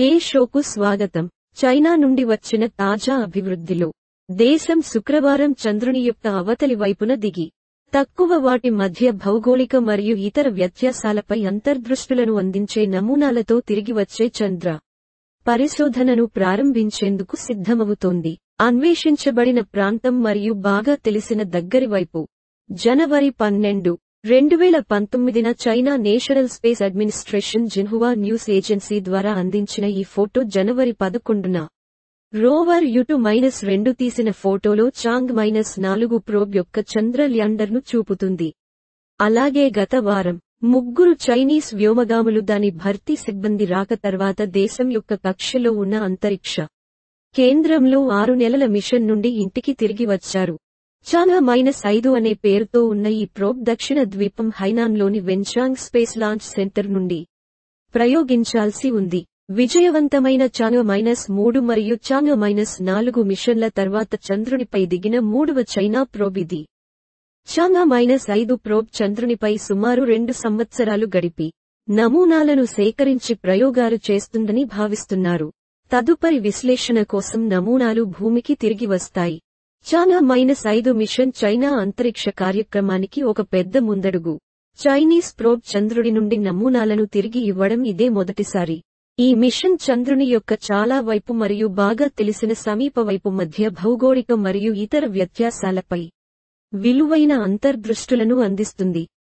హే షోకు స్వాగతం చైనా నుండి వచ్చిన తాజా అభివృద్ధిలో దేశం శుక్రవారం చంద్రుని యొక్క అవతలి వైపున దిగి తక్కువ వాటి మధ్య భౌగోళిక మరియు ఇతర వ్యత్యాసాలపై అంతర్దృష్టులను అందించే నమూనాలతో తిరిగి వచ్చే చంద్ర పరిశోధనను ప్రారంభించేందుకు సిద్ధమవుతోంది అన్వేషించబడిన ప్రాంతం మరియు బాగా తెలిసిన దగ్గరి వైపు జనవరి పన్నెండు రెండు వేల పంతొమ్మిదిన China National Space Administration Xinhua News Agency ద్వారా అందించిన ఈ ఫోటో జనవరి పదకొండున రోవర్ యుటు మైనస్ రెండు తీసిన ఫోటోలో చాంగ్ మైనస్ నాలుగు ప్రోబ్ యొక్క చంద్ర ల్యాండర్ను చూపుతుంది అలాగే గత వారం ముగ్గురు చైనీస్ వ్యోమగాములు దాని భర్తీ సిబ్బంది రాక తర్వాత దేశం యొక్క కక్షలో ఉన్న అంతరిక్ష కేంద్రంలో ఆరు నెలల మిషన్ నుండి ఇంటికి తిరిగి వచ్చారు చానా మైనస్ ఐదు అనే పేరుతో ఉన్న ఈ ప్రోబ్ దక్షిణ ద్వీపం హైనాన్లోని వెన్చాంగ్ స్పేస్ లాంచ్ సెంటర్ నుండి ప్రయోగించాల్సి ఉంది విజయవంతమైన చాంగ మైనస్ మూడు మరియు చాంగ మైనస్ నాలుగు మిషన్ల తర్వాత చంద్రునిపై దిగిన మూడవ చైనా ప్రోబ్ ఇది చాంగ మైనస్ ఐదు ప్రోబ్ చంద్రునిపై సుమారు రెండు సంవత్సరాలు గడిపి నమూనాలను సేకరించి ప్రయోగాలు చేస్తుందని భావిస్తున్నారు తదుపరి విశ్లేషణ కోసం నమూనాలు భూమికి తిరిగి వస్తాయి చానా మైనస్ ఐదు మిషన్ చైనా అంతరిక్ష కార్యక్రమానికి ఒక పెద్ద ముందడుగు చైనీస్ ప్రోబ్ చంద్రుడి నుండి నమూనాలను తిరిగి ఇవ్వడం ఇదే మొదటిసారి ఈ మిషన్ చంద్రుని యొక్క చాలా వైపు మరియు బాగా తెలిసిన సమీప వైపు మధ్య భౌగోళిక మరియు ఇతర వ్యత్యాసాలపై విలువైన అంతర్దృష్టులను అందిస్తుంది